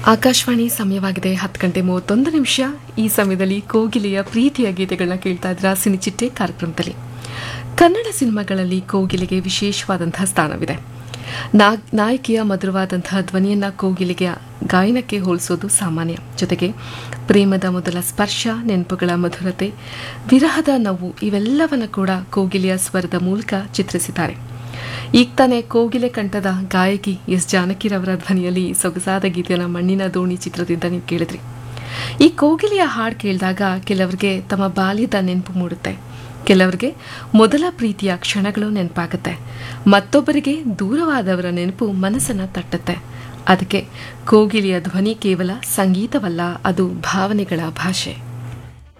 ಆಕಾಶವಾಣಿ ಸಮಯವಾಗಿದೆ ಹತ್ತು ಗಂಟೆ ಮೂವತ್ತೊಂದು ನಿಮಿಷ ಈ ಸಮಯದಲ್ಲಿ ಕೋಗಿಲೆಯ ಪ್ರೀತಿಯ ಗೀತೆಗಳನ್ನ ಕೇಳ್ತಾ ಇದ್ರ ಸಿನಿಚಿಟ್ಟೆ ಕಾರ್ಯಕ್ರಮದಲ್ಲಿ ಕನ್ನಡ ಸಿನಿಮಾಗಳಲ್ಲಿ ಕೋಗಿಲೆಗೆ ವಿಶೇಷವಾದಂತಹ ಸ್ಥಾನವಿದೆ ನಾ- ನಾಯಕಿಯ ಮಧುರವಾದಂತಹ ಧ್ವನಿಯನ್ನ ಕೋಗಿಲೆಗೆ ಗಾಯನಕ್ಕೆ ಹೋಲಿಸೋದು ಸಾಮಾನ್ಯ ಜೊತೆಗೆ ಪ್ರೇಮದ ಮೊದಲ ಸ್ಪರ್ಶ ನೆನಪುಗಳ ಮಧುರತೆ ವಿರಹದ ನೋವು ಇವೆಲ್ಲವನ್ನ ಕೂಡ ಕೋಗಿಲೆಯ ಸ್ವರದ ಮೂಲಕ ಚಿತ್ರಿಸಿದ್ದಾರೆ ಈಗ ತಾನೇ ಕೋಗಿಲೆ ಕಂಠದ ಗಾಯಕಿ ಎಸ್ ಜಾನಕಿರವರ ಧ್ವನಿಯಲ್ಲಿ ಸೊಗಸಾದ ಗೀತೆಯನ್ನು ಮಣ್ಣಿನ ದೋಣಿ ಚಿತ್ರದಿಂದ ನೀವು ಕೇಳಿದ್ರಿ ಈ ಕೋಗಿಲೆಯ ಹಾಡು ಕೇಳಿದಾಗ ಕೆಲವರಿಗೆ ತಮ್ಮ ಬಾಲ್ಯದ ನೆನಪು ಮೂಡುತ್ತೆ ಕೆಲವರಿಗೆ ಮೊದಲ ಪ್ರೀತಿಯ ಕ್ಷಣಗಳು ನೆನಪಾಗುತ್ತೆ ಮತ್ತೊಬ್ಬರಿಗೆ ದೂರವಾದವರ ನೆನಪು ಮನಸ್ಸನ್ನ ತಟ್ಟುತ್ತೆ ಅದಕ್ಕೆ ಕೋಗಿಲೆಯ ಧ್ವನಿ ಕೇವಲ ಸಂಗೀತವಲ್ಲ ಅದು ಭಾವನೆಗಳ ಭಾಷೆ